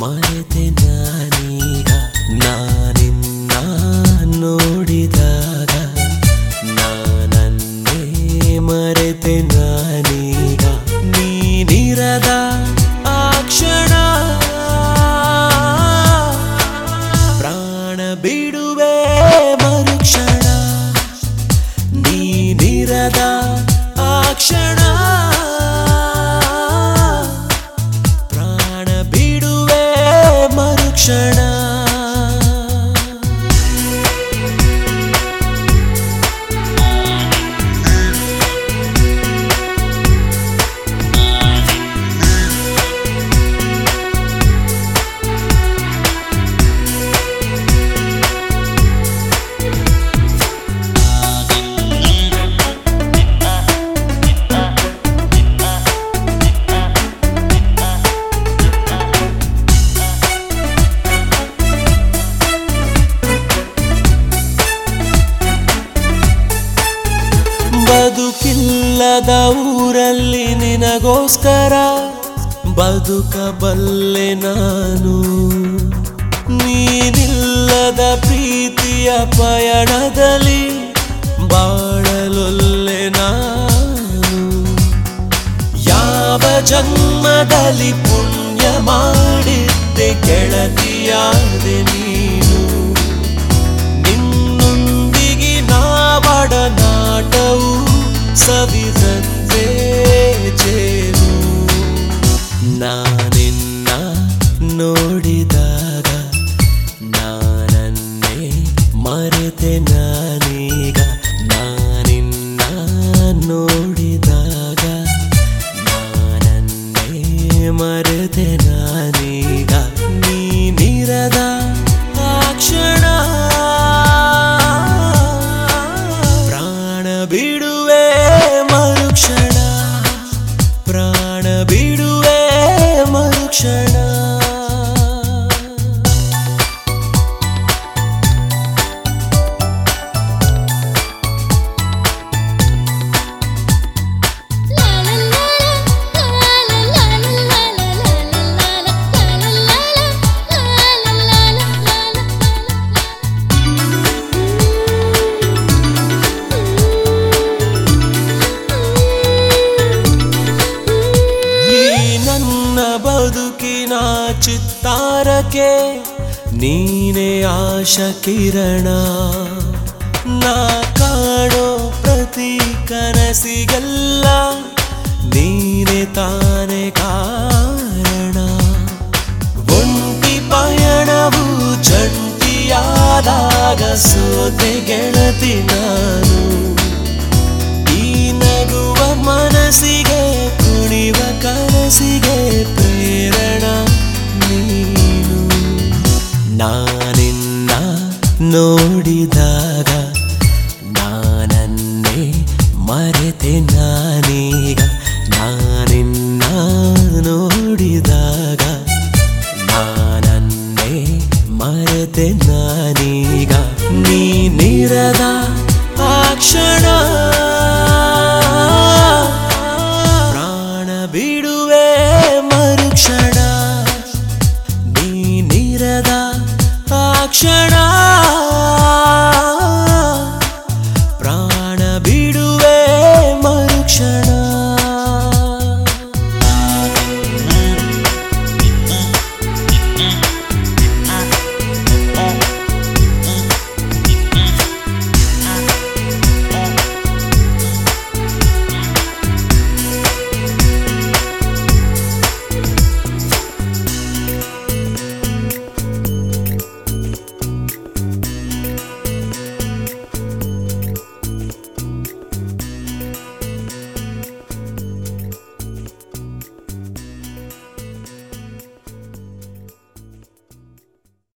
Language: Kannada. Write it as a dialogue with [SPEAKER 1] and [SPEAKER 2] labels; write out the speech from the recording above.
[SPEAKER 1] ಮರೆತೆ ನಾನೀಗ ನಾನಿನ್ನ ನೋಡಿದಾಗ ನಾನನ್ನೇ ಮರೆತೆ ನಾನೀಗ ನೀನಿರದ ಆ ಕ್ಷಣ ಪ್ರಾಣ ಬಿಡುವೆ ಮರುಕ್ಷಣ ನೀನಿರದ ಆ ಕ್ಷಣ ಪ್ರಾಣ ಬಿಡುವೆ ಮರುಕ್ಷಣ ಬದುಕಿಲ್ಲದ ಊರಲ್ಲಿ ನಿನಗೋಸ್ಕರ ಬದುಕಬಲ್ಲೆ ನಾನು ನೀನಿಲ್ಲದ ಪ್ರೀತಿಯ ಪಯಣದಲ್ಲಿ ಬಾಳಲೊಲ್ಲೆ ನಾನು ಯಾವ ಜನ್ಮದಲ್ಲಿ ಪುಣ್ಯ ಮಾಡಿದ್ದೆ ಗೆಳತಿಯಾದೆ ನೀನು ನಿನ್ನೊಂದಿಗೆ ನಾವಡ ನಾಟವು ಸವಿದಂತೆ ಜೇನು ನಾನಿನ್ನ ನೋಡಿದಾಗ ನಾನನ್ನೇ ಮರೆತೆ ನಾನೀಗ ನಾನಿನ್ನ ನೋಡಿದಾಗ ನಾನನ್ನೇ ಮರೆತೆ ನಾನೀಗ ನೀನಿರದ ಆ ಕ್ಷಣ ಪ್ರಾಣ ಬಿಡುವೆ ಮರುಕ್ಷಣ ಪ್ರಾಣ ಬಿಡುವೆ ಮರುಕ್ಷಣ ಈ ನನ್ನ ಬದುಕಿನ ಚಿತ್ತಾರಕ್ಕೆ ನೀನೇ ಆಶ ಕಿರಣ ನಾ ಕಾಣೋ ಪ್ರತಿ ಕನಸಿಗೆಲ್ಲ ನೀನೆ ತಾನೇ ಕಾರಣ ಒಂಟಿ ಪಯಣವು ಜಂಟಿಯಾದಾಗ ಸೋತೆ ಗೆಳತಿ ನಾನು ಈ ನಗುವ ಮನಸ್ಸಿಗೆ ಕುಣಿವ ಕನಸಿಗೆ ಪ್ರೇರಣ ನೀನು ನಾನಿನ್ನ ನೋಡಿದಾಗ